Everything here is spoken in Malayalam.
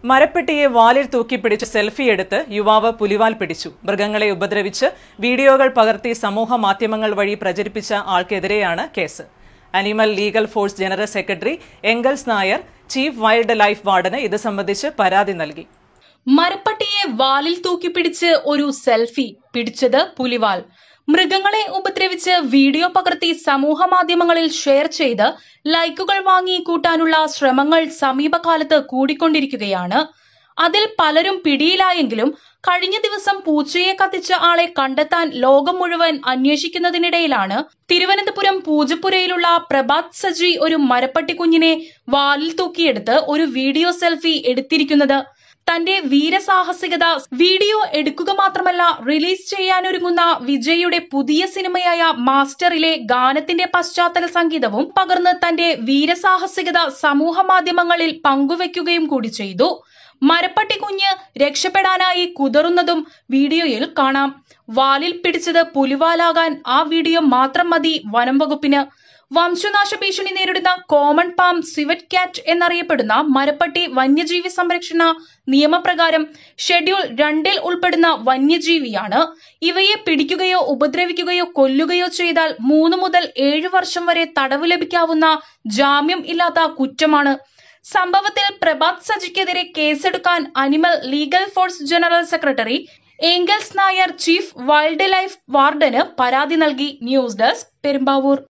മരപ്പെട്ടിയെ വാലിൽ തൂക്കിപ്പിടിച്ച് സെൽഫി എടുത്ത് യുവാവ് പുലിവാൽ പിടിച്ചു മൃഗങ്ങളെ ഉപദ്രവിച്ച് വീഡിയോകൾ പകർത്തി സമൂഹ മാധ്യമങ്ങൾ വഴി പ്രചരിപ്പിച്ച ആൾക്കെതിരെയാണ് case animal legal force general secretary Engels Nair chief wild life വാർഡന് ഇത് സംബന്ധിച്ച് പരാതി നൽകി മരപ്പട്ടിയെ വാലിൽ തൂക്കിപ്പിടിച്ച് ഒരു സെൽഫി പിടിച്ചത് പുലിവാൽ മൃഗങ്ങളെ ഉപദ്രവിച്ച് വീഡിയോ പകർത്തി സമൂഹ മാധ്യമങ്ങളിൽ ഷെയർ ചെയ്ത് ലൈക്കുകൾ വാങ്ങി കൂട്ടാനുള്ള ശ്രമങ്ങൾ സമീപകാലത്ത് കൂടിക്കൊണ്ടിരിക്കുകയാണ് അതിൽ പലരും പിടിയിലായെങ്കിലും കഴിഞ്ഞ ദിവസം പൂച്ചയെ കത്തിച്ച ആളെ കണ്ടെത്താൻ ലോകം മുഴുവൻ അന്വേഷിക്കുന്നതിനിടയിലാണ് തിരുവനന്തപുരം പൂജപ്പുരയിലുള്ള പ്രഭാത് സജി ഒരു മരപ്പട്ടി കുഞ്ഞിനെ വാലിൽ തൂക്കിയെടുത്ത് ഒരു വീഡിയോ സെൽഫി എടുത്തിരിക്കുന്നത് തന്റെ വീരസാഹസികത വീഡിയോ എടുക്കുക മാത്രമല്ല റിലീസ് ചെയ്യാനൊരുങ്ങുന്ന വിജയുടെ പുതിയ സിനിമയായ മാസ്റ്ററിലെ ഗാനത്തിന്റെ പശ്ചാത്തല സംഗീതവും പകർന്ന് തന്റെ വീരസാഹസികത സമൂഹ മാധ്യമങ്ങളിൽ പങ്കുവെക്കുകയും കൂടി ചെയ്തു മരപ്പട്ടി കുഞ്ഞ് രക്ഷപ്പെടാനായി കുതറുന്നതും വീഡിയോയിൽ കാണാം വാലിൽ പിടിച്ചത് പുലിവാലാകാൻ ആ വീഡിയോ മാത്രം മതി വനം വകുപ്പിന് വംശനാശ ഭീഷണി നേരിടുന്ന കോമൺ പാം സിവറ്റ് കാറ്റ് എന്നറിയപ്പെടുന്ന മരപ്പട്ടി വന്യജീവി സംരക്ഷണ നിയമപ്രകാരം ഷെഡ്യൂൾ രണ്ടിൽ ഉൾപ്പെടുന്ന വന്യജീവിയാണ് ഇവയെ പിടിക്കുകയോ ഉപദ്രവിക്കുകയോ കൊല്ലുകയോ ചെയ്താൽ മൂന്ന് മുതൽ ഏഴു വർഷം വരെ തടവ് ലഭിക്കാവുന്ന ജാമ്യം ഇല്ലാത്ത കുറ്റമാണ് സംഭവത്തിൽ പ്രഭാത് സജിക്കെതിരെ കേസെടുക്കാൻ animal legal force general secretary Engels Nair chief wild life വാർഡന് പരാതി നൽകി ന്യൂസ് ഡെസ്ക് പെരുമ്പാവൂർ